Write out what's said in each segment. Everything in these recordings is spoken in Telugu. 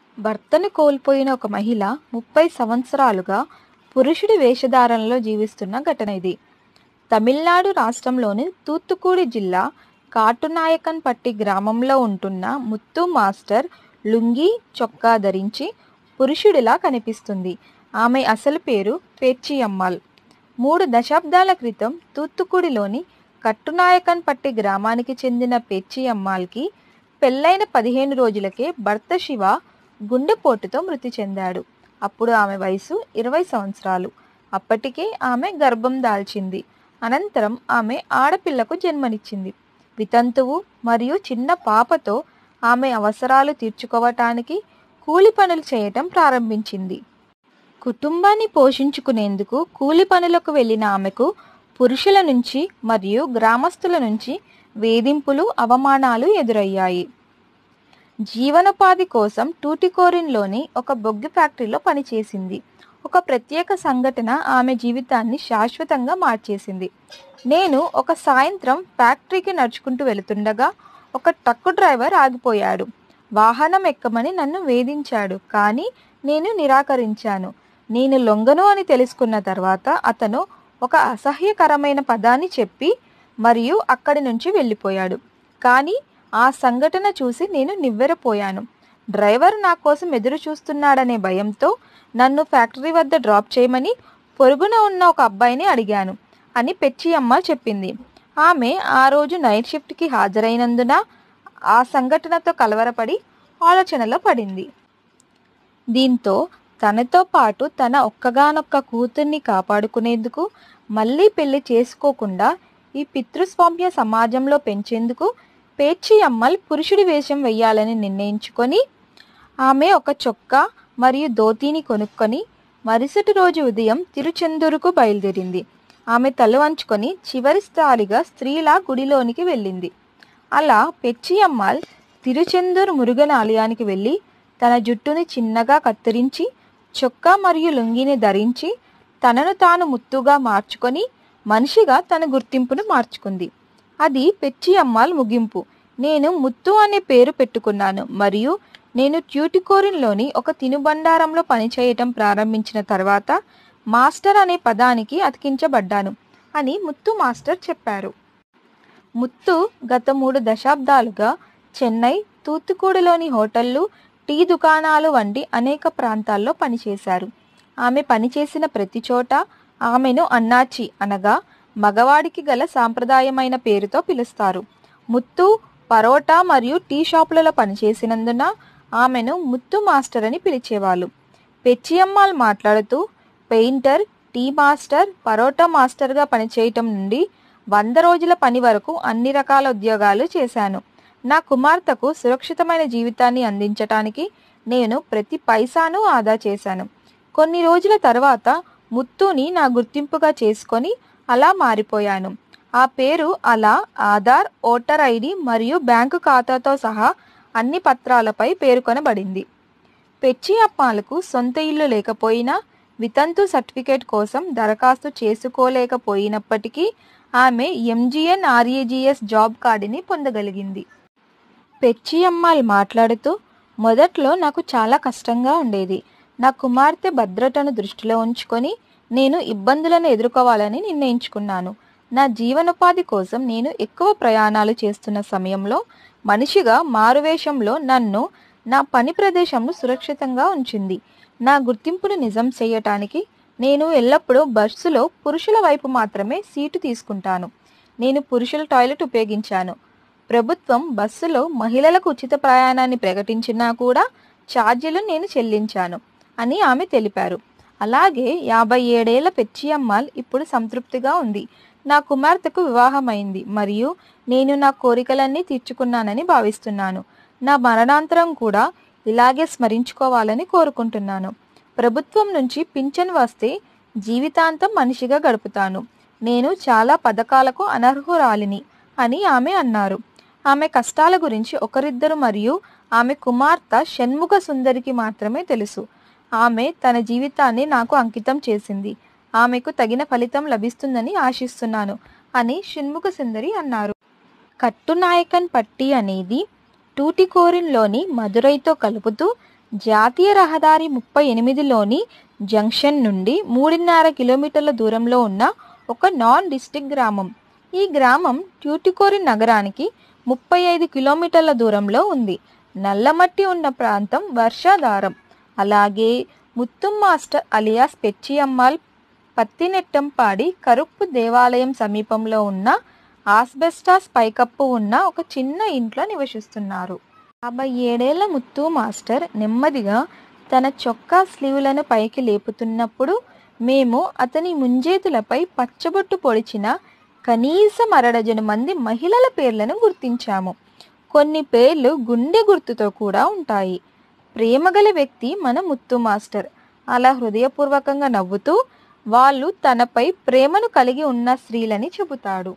భర్తను కోల్పోయిన ఒక మహిళ ముప్పై సంవత్సరాలుగా పురుషుడి వేషధారణలో జీవిస్తున్న ఘటన ఇది తమిళనాడు రాష్ట్రంలోని తూత్తుకూడి జిల్లా కాటునాయకన్పట్టి గ్రామంలో ఉంటున్న ముత్తు మాస్టర్ లుంగీ చొక్కా ధరించి పురుషుడిలా కనిపిస్తుంది ఆమె అసలు పేరు పేర్చి అమ్మాల్ మూడు దశాబ్దాల క్రితం తూత్తుకుడిలోని కట్టునాయకన్పట్టి గ్రామానికి చెందిన పేర్చి అమ్మాల్కి పెళ్ళైన పదిహేను రోజులకే భర్త శివ గుండెపోటుతో మృతి చెందాడు అప్పుడు ఆమె వయసు ఇరవై సంవత్సరాలు అప్పటికే ఆమె గర్భం దాల్చింది అనంతరం ఆమె ఆడపిల్లకు జన్మనిచ్చింది వితంతువు మరియు చిన్న పాపతో ఆమె అవసరాలు తీర్చుకోవటానికి కూలి పనులు చేయటం ప్రారంభించింది కుటుంబాన్ని పోషించుకునేందుకు కూలి పనులకు వెళ్ళిన ఆమెకు పురుషుల నుంచి మరియు గ్రామస్తుల నుంచి వేధింపులు అవమానాలు ఎదురయ్యాయి జీవనోపాధి కోసం టూటికోరిన్లోని ఒక బొగ్గు ఫ్యాక్టరీలో పనిచేసింది ఒక ప్రత్యేక సంఘటన ఆమె జీవితాన్ని శాశ్వతంగా మార్చేసింది నేను ఒక సాయంత్రం ఫ్యాక్టరీకి నడుచుకుంటూ వెళుతుండగా ఒక ట్రక్కు డ్రైవర్ ఆగిపోయాడు వాహనం ఎక్కమని నన్ను వేధించాడు కానీ నేను నిరాకరించాను నేను లొంగను అని తెలుసుకున్న తర్వాత అతను ఒక అసహ్యకరమైన పదాన్ని చెప్పి మరియు అక్కడి నుంచి వెళ్ళిపోయాడు కానీ ఆ సంఘటన చూసి నేను నివ్వెరపోయాను డ్రైవర్ నా కోసం ఎదురు చూస్తున్నాడనే భయంతో నన్ను ఫ్యాక్టరీ వద్ద డ్రాప్ చేయమని పొరుగున ఉన్న ఒక అబ్బాయిని అడిగాను అని పెచ్చి అమ్మ చెప్పింది ఆమె ఆ రోజు నైట్ షిఫ్ట్కి హాజరైనందున ఆ సంఘటనతో కలవరపడి ఆలోచనలో పడింది దీంతో తనతో పాటు తన ఒక్కగానొక్క కూతుర్ని కాపాడుకునేందుకు మళ్ళీ పెళ్లి చేసుకోకుండా ఈ పితృస్వామ్య సమాజంలో పెంచేందుకు పేర్చి అమ్మల్ పురుషుడి వేషం వెయ్యాలని నిర్ణయించుకొని ఆమె ఒక చొక్కా మరియు ధోతీని కొనుక్కొని మరుసటి రోజు ఉదయం తిరుచెందూరుకు బయలుదేరింది ఆమె తల వంచుకొని చివరి స్థాయిగా స్త్రీలా గుడిలోనికి వెళ్ళింది అలా పెచ్చి అమ్మాల్ తిరుచెందూరు మురుగన్ ఆలయానికి వెళ్ళి తన జుట్టుని చిన్నగా కత్తిరించి చొక్కా మరియు లుంగిని ధరించి తనను తాను ముత్తుగా మార్చుకొని మనిషిగా తన గుర్తింపును మార్చుకుంది అది పెచ్చి అమ్మాల్ ముగింపు నేను ముత్తు అనే పేరు పెట్టుకున్నాను మరియు నేను ట్యూటికోరిన్లోని ఒక తినుబండారంలో పనిచేయటం ప్రారంభించిన తర్వాత మాస్టర్ అనే పదానికి అతికించబడ్డాను అని ముత్తు మాస్టర్ చెప్పారు ముత్తు గత మూడు దశాబ్దాలుగా చెన్నై తూత్తుకూడిలోని హోటళ్లు టీ దుకాణాలు వంటి అనేక ప్రాంతాల్లో పనిచేశారు ఆమె పనిచేసిన ప్రతి చోట ఆమెను అన్నాచి అనగా మగవాడికి గల సాంప్రదాయమైన పేరుతో పిలుస్తారు ముత్తు పరోటా మరియు టీ షాపులలో పనిచేసినందున ఆమెను ముత్తు మాస్టర్ అని పిలిచేవాళ్ళు పెచ్చియమ్మాల్ మాట్లాడుతూ పెయింటర్ టీ మాస్టర్ పరోటా మాస్టర్గా పనిచేయటం నుండి వంద రోజుల పని వరకు అన్ని రకాల ఉద్యోగాలు చేశాను నా కుమార్తెకు సురక్షితమైన జీవితాన్ని అందించటానికి నేను ప్రతి పైసాను ఆదా చేశాను కొన్ని రోజుల తర్వాత ముత్తుని నా గుర్తింపుగా చేసుకొని అలా మారిపోయాను ఆ పేరు అలా ఆధార్ ఓటర్ ఐడి మరియు బ్యాంకు ఖాతాతో సహా అన్ని పత్రాలపై పేర్కొనబడింది పెచ్చి అప్పాలకు సొంత ఇల్లు లేకపోయినా వితంతు సర్టిఫికేట్ కోసం దరఖాస్తు చేసుకోలేకపోయినప్పటికీ ఆమె ఎంజిఎన్ ఆర్ఏజిఎస్ జాబ్ కార్డుని పొందగలిగింది పెచ్చి అమ్మాయి మాట్లాడుతూ మొదట్లో నాకు చాలా కష్టంగా ఉండేది నా కుమార్తె భద్రతను దృష్టిలో ఉంచుకొని నేను ఇబ్బందులను ఎదుర్కోవాలని నిర్ణయించుకున్నాను నా జీవనోపాధి కోసం నేను ఎక్కువ ప్రయాణాలు చేస్తున్న సమయంలో మనిషిగా మారువేషంలో నన్ను నా పని ప్రదేశంను సురక్షితంగా ఉంచింది నా గుర్తింపును నిజం చేయటానికి నేను ఎల్లప్పుడూ బస్సులో పురుషుల వైపు మాత్రమే సీటు తీసుకుంటాను నేను పురుషుల టాయిలెట్ ఉపయోగించాను ప్రభుత్వం బస్సులో మహిళలకు ఉచిత ప్రయాణాన్ని ప్రకటించినా కూడా ఛార్జీలు నేను చెల్లించాను అని ఆమె తెలిపారు అలాగే యాభై ఏడేళ్ల పెచ్చియమ్మాల్ ఇప్పుడు సంతృప్తిగా ఉంది నా కుమార్తెకు వివాహమైంది మరియు నేను నా కోరికలన్నీ తీర్చుకున్నానని భావిస్తున్నాను నా మరణాంతరం కూడా ఇలాగే స్మరించుకోవాలని కోరుకుంటున్నాను ప్రభుత్వం నుంచి పింఛన్ వస్తే జీవితాంతం మనిషిగా గడుపుతాను నేను చాలా పథకాలకు అనర్హురాలిని అని ఆమె అన్నారు ఆమె కష్టాల గురించి ఒకరిద్దరు మరియు ఆమె కుమార్తె షణ్ముఖ సుందరికి మాత్రమే తెలుసు ఆమె తన జీవితాన్ని నాకు అంకితం చేసింది ఆమెకు తగిన ఫలితం లభిస్తుందని ఆశిస్తున్నాను అని షణ్ముఖ సుందరి అన్నారు కట్టునాయకన్ పట్టి అనేది టూటికోరిన్లోని మదురైతో కలుపుతూ జాతీయ రహదారి ముప్పై ఎనిమిదిలోని జంక్షన్ నుండి మూడున్నర కిలోమీటర్ల దూరంలో ఉన్న ఒక నాన్ డిస్టిక్ గ్రామం ఈ గ్రామం ట్యూటికోరిన్ నగరానికి ముప్పై ఐదు కిలోమీటర్ల దూరంలో ఉంది నల్లమట్టి ఉన్న ప్రాంతం వర్షాధారం అలాగే ముత్తుం మాస్టర్ అలియాస్ పెచ్చి అమ్మాల్ పత్తినెట్టంపాడి కరుప్పు దేవాలయం సమీపంలో ఉన్న ఆస్బెస్టాస్ పైకప్పు ఉన్న ఒక చిన్న ఇంట్లో నివసిస్తున్నారు యాభై ఏడేళ్ల ముత్తు మాస్టర్ నెమ్మదిగా తన చొక్కా స్లీవులను పైకి లేపుతున్నప్పుడు మేము అతని ముంజేతులపై పచ్చబొట్టు పొడిచిన కనీసం అరడజను మంది మహిళల పేర్లను గుర్తించాము కొన్ని పేర్లు గుండె గుర్తుతో కూడా ఉంటాయి ప్రేమగల వ్యక్తి మన ముత్తు మాస్టర్ అలా హృదయపూర్వకంగా నవ్వుతూ వాళ్ళు తనపై ప్రేమను కలిగి ఉన్న స్త్రీలని చెబుతాడు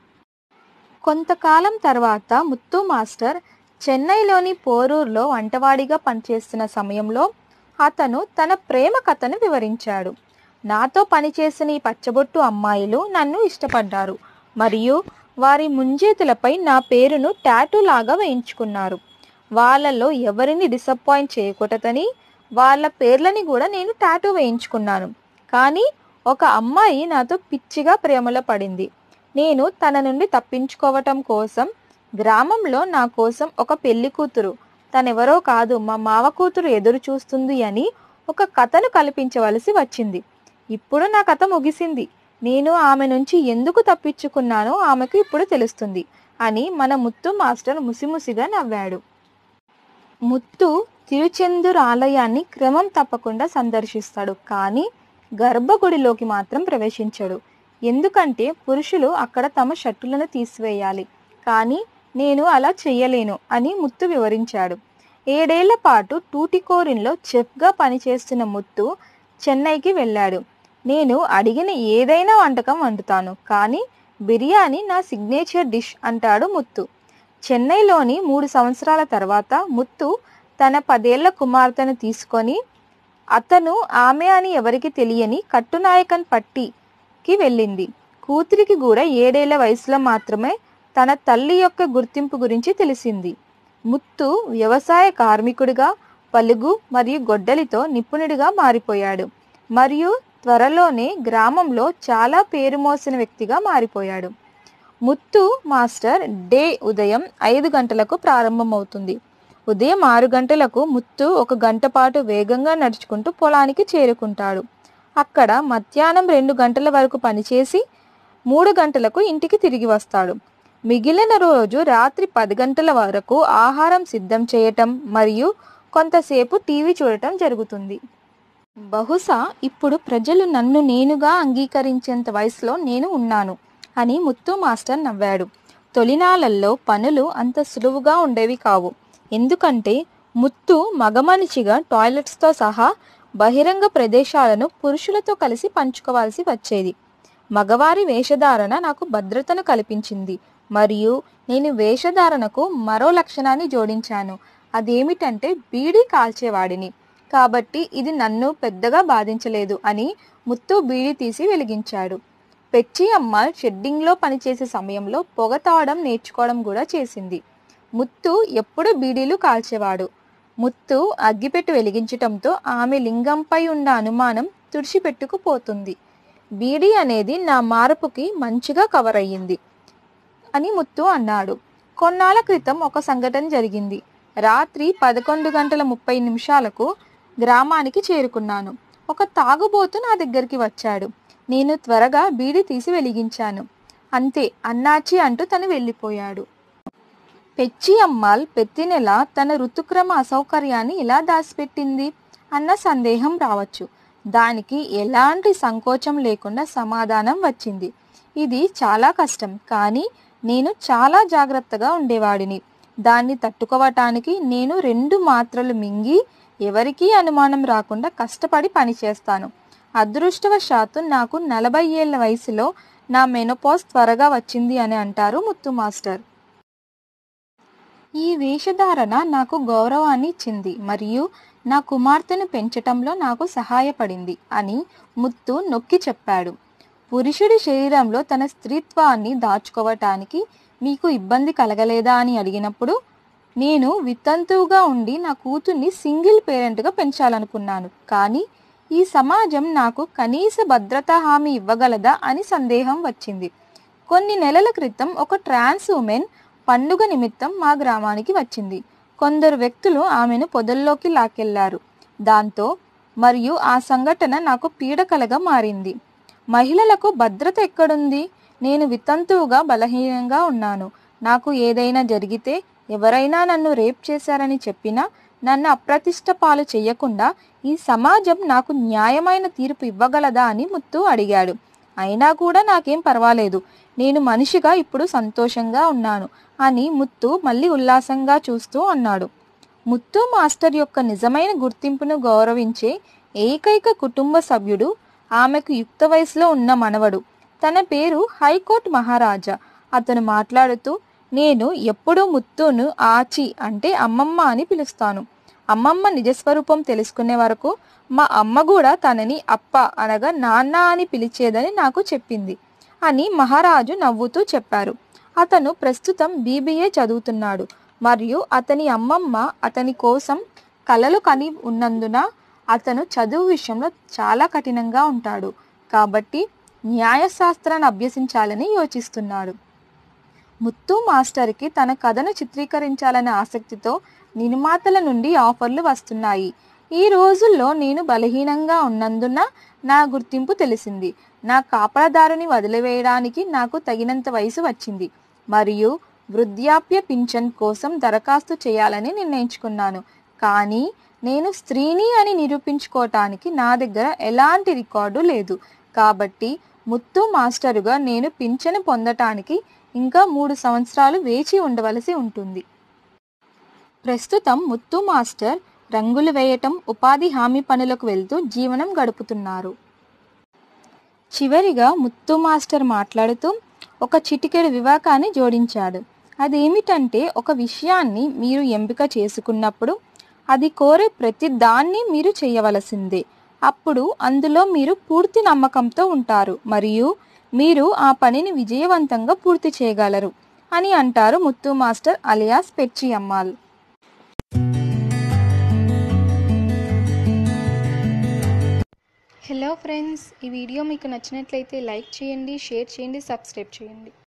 కొంతకాలం తర్వాత ముత్తు మాస్టర్ చెన్నైలోని పోరూరులో వంటవాడిగా పనిచేస్తున్న సమయంలో అతను తన ప్రేమ కథను వివరించాడు నాతో పనిచేసిన ఈ పచ్చబొట్టు అమ్మాయిలు నన్ను ఇష్టపడ్డారు మరియు వారి ముంజేతులపై నా పేరును టాటూ లాగా వేయించుకున్నారు వాళ్ళలో ఎవరిని డిసప్పాయింట్ చేయకూడదని వాళ్ళ పేర్లని కూడా నేను టాటూ వేయించుకున్నాను కానీ ఒక అమ్మాయి నాతో పిచ్చిగా ప్రేమలో పడింది నేను తన నుండి తప్పించుకోవటం కోసం గ్రామంలో నా కోసం ఒక పెళ్లి కూతురు తనెవరో కాదు మా మావ కూతురు ఎదురు చూస్తుంది అని ఒక కథను కల్పించవలసి వచ్చింది ఇప్పుడు నా కథ ముగిసింది నేను ఆమె నుంచి ఎందుకు తప్పించుకున్నానో ఆమెకు ఇప్పుడు తెలుస్తుంది అని మన ముత్తు మాస్టర్ ముసిముసిగా నవ్వాడు ముత్తు తిరుచెందూర్ ఆలయాన్ని క్రమం తప్పకుండా సందర్శిస్తాడు కానీ గర్భగుడిలోకి మాత్రం ప్రవేశించడు ఎందుకంటే పురుషులు అక్కడ తమ షర్టులను తీసివేయాలి కానీ నేను అలా చెయ్యలేను అని ముత్తు వివరించాడు ఏడేళ్ల పాటు టూటికోరిన్లో చెఫ్గా పనిచేస్తున్న ముత్తు చెన్నైకి వెళ్ళాడు నేను అడిగిన ఏదైనా వంటకం వండుతాను కానీ బిర్యానీ నా సిగ్నేచర్ డిష్ అంటాడు ముత్తు చెన్నైలోని మూడు సంవత్సరాల తర్వాత ముత్తు తన పదేళ్ల కుమార్తెను తీసుకొని అతను ఆమె అని ఎవరికి తెలియని కట్టునాయకన్ పట్టికి వెళ్ళింది కూతురికి కూడా ఏడేళ్ల వయసులో మాత్రమే తన తల్లి యొక్క గుర్తింపు గురించి తెలిసింది ముత్తు వ్యవసాయ కార్మికుడిగా పలుగు మరియు గొడ్డలితో నిపుణుడిగా మారిపోయాడు మరియు త్వరలోనే గ్రామంలో చాలా పేరు మోసిన వ్యక్తిగా మారిపోయాడు ముత్తు మాస్టర్ డే ఉదయం ఐదు గంటలకు ప్రారంభమవుతుంది ఉదయం ఆరు గంటలకు ముత్తు ఒక గంట పాటు వేగంగా నడుచుకుంటూ పొలానికి చేరుకుంటాడు అక్కడ మధ్యాహ్నం రెండు గంటల వరకు పనిచేసి మూడు గంటలకు ఇంటికి తిరిగి వస్తాడు మిగిలిన రోజు రాత్రి పది గంటల వరకు ఆహారం సిద్ధం చేయటం మరియు కొంతసేపు టీవీ చూడటం జరుగుతుంది బహుశా ఇప్పుడు ప్రజలు నన్ను నేనుగా అంగీకరించేంత వయసులో నేను ఉన్నాను అని ముత్తు మాస్టర్ నవ్వాడు తొలినాళ్ళల్లో పనులు అంత సులువుగా ఉండేవి కావు ఎందుకంటే ముత్తు మగమనిషిగా టాయిలెట్స్తో సహా బహిరంగ ప్రదేశాలను పురుషులతో కలిసి పంచుకోవాల్సి వచ్చేది మగవారి వేషధారణ నాకు భద్రతను కల్పించింది మరియు నేను వేషధారణకు మరో లక్షణాన్ని జోడించాను అదేమిటంటే బీడీ కాల్చేవాడిని కాబట్టి ఇది నన్ను పెద్దగా బాధించలేదు అని ముత్తు బీడీ తీసి వెలిగించాడు పెచ్చి అమ్మ షెడ్డింగ్లో పనిచేసే సమయంలో పొగ తావడం నేర్చుకోవడం కూడా చేసింది ముత్తు ఎప్పుడు బీడీలు కాల్చేవాడు ముత్తు అగ్గిపెట్టు వెలిగించటంతో ఆమె లింగంపై ఉన్న అనుమానం తుడిచిపెట్టుకుపోతుంది బీడీ అనేది నా మార్పుకి మంచిగా కవర్ అయ్యింది అని ముత్తు అన్నాడు కొన్నాళ్ళ క్రితం ఒక సంఘటన జరిగింది రాత్రి పదకొండు గంటల ముప్పై నిమిషాలకు గ్రామానికి చేరుకున్నాను ఒక తాగుబోతు నా దగ్గరికి వచ్చాడు నేను త్వరగా బీడి తీసి వెలిగించాను అంతే అన్నాచి అంటూ తను వెళ్ళిపోయాడు పెచ్చి అమ్మాల్ ప్రతి నెల తన ఋతుక్రమ అసౌకర్యాన్ని ఎలా దాచిపెట్టింది అన్న సందేహం రావచ్చు దానికి ఎలాంటి సంకోచం లేకుండా సమాధానం వచ్చింది ఇది చాలా కష్టం కానీ నేను చాలా జాగ్రత్తగా ఉండేవాడిని దాన్ని తట్టుకోవటానికి నేను రెండు మాత్రలు మింగి ఎవరికీ అనుమానం రాకుండా కష్టపడి పనిచేస్తాను అదృష్టవశాత్తు నాకు నలభై ఏళ్ల వయసులో నా మెనోపాజ్ త్వరగా వచ్చింది అని అంటారు ముత్తు మాస్టర్ ఈ వేషధారణ నాకు గౌరవాన్ని ఇచ్చింది మరియు నా కుమార్తెను పెంచటంలో నాకు సహాయపడింది అని ముత్తు నొక్కి చెప్పాడు పురుషుడి శరీరంలో తన స్త్రీత్వాన్ని దాచుకోవటానికి మీకు ఇబ్బంది కలగలేదా అని అడిగినప్పుడు నేను వితంతువుగా ఉండి నా కూతుర్ని సింగిల్ పేరెంట్గా పెంచాలనుకున్నాను కానీ ఈ సమాజం నాకు కనీస భద్రతా హామీ ఇవ్వగలదా అని సందేహం వచ్చింది కొన్ని నెలల క్రితం ఒక ట్రాన్స్ ఉమెన్ పండుగ నిమిత్తం మా గ్రామానికి వచ్చింది కొందరు వ్యక్తులు ఆమెను పొదల్లోకి లాక్కెళ్లారు దాంతో మరియు ఆ సంఘటన నాకు పీడకలగా మారింది మహిళలకు భద్రత ఎక్కడుంది నేను వితంతువుగా బలహీనంగా ఉన్నాను నాకు ఏదైనా జరిగితే ఎవరైనా నన్ను రేప్ చేశారని చెప్పినా నన్ను అప్రతిష్ట పాలు చేయకుండా ఈ సమాజం నాకు న్యాయమైన తీర్పు ఇవ్వగలదా అని ముత్తు అడిగాడు అయినా కూడా నాకేం పర్వాలేదు నేను మనిషిగా ఇప్పుడు సంతోషంగా ఉన్నాను అని ముత్తు మళ్ళీ ఉల్లాసంగా చూస్తూ అన్నాడు ముత్తు మాస్టర్ యొక్క నిజమైన గుర్తింపును గౌరవించే ఏకైక కుటుంబ సభ్యుడు ఆమెకు యుక్త వయసులో ఉన్న మనవడు తన పేరు హైకోర్టు మహారాజా అతను మాట్లాడుతూ నేను ఎప్పుడూ ముత్తును ఆచి అంటే అమ్మమ్మ అని పిలుస్తాను అమ్మమ్మ నిజస్వరూపం తెలుసుకునే వరకు మా అమ్మ కూడా తనని అప్ప అనగా నాన్న అని పిలిచేదని నాకు చెప్పింది అని మహారాజు నవ్వుతూ చెప్పారు అతను ప్రస్తుతం బీబీఏ చదువుతున్నాడు మరియు అతని అమ్మమ్మ అతని కోసం కలలు కని ఉన్నందున అతను చదువు విషయంలో చాలా కఠినంగా ఉంటాడు కాబట్టి న్యాయశాస్త్రాన్ని అభ్యసించాలని యోచిస్తున్నాడు ముత్తు మాస్టర్కి తన కథను చిత్రీకరించాలనే ఆసక్తితో నిర్మాతల నుండి ఆఫర్లు వస్తున్నాయి ఈ రోజుల్లో నేను బలహీనంగా ఉన్నందున నా గుర్తింపు తెలిసింది నా కాపలదారుని వదిలివేయడానికి నాకు తగినంత వయసు వచ్చింది మరియు వృద్ధాప్య పింఛన్ కోసం దరఖాస్తు చేయాలని నిర్ణయించుకున్నాను కానీ నేను స్త్రీని అని నిరూపించుకోవటానికి నా దగ్గర ఎలాంటి రికార్డు లేదు కాబట్టి ముత్తు మాస్టరుగా నేను పింఛను పొందటానికి ఇంకా మూడు సంవత్సరాలు వేచి ఉండవలసి ఉంటుంది ప్రస్తుతం ముత్తు మాస్టర్ రంగులు వేయటం ఉపాధి హామీ పనులకు వెళ్తూ జీవనం గడుపుతున్నారు చివరిగా ముత్తు మాస్టర్ మాట్లాడుతూ ఒక చిటికెడు వివాకాన్ని జోడించాడు అదేమిటంటే ఒక విషయాన్ని మీరు ఎంపిక చేసుకున్నప్పుడు అది కోరే ప్రతి దాన్ని మీరు చేయవలసిందే అప్పుడు అందులో మీరు పూర్తి నమ్మకంతో ఉంటారు మరియు మీరు ఆ పనిని విజయవంతంగా పూర్తి చేయగలరు అని అంటారు Muthu master alias Pechi Ammal hello friends ఈ వీడియో మీకు నచ్చినట్లయితే లైక్ చేయండి షేర్ చేయండి సబ్స్క్రైబ్ చేయండి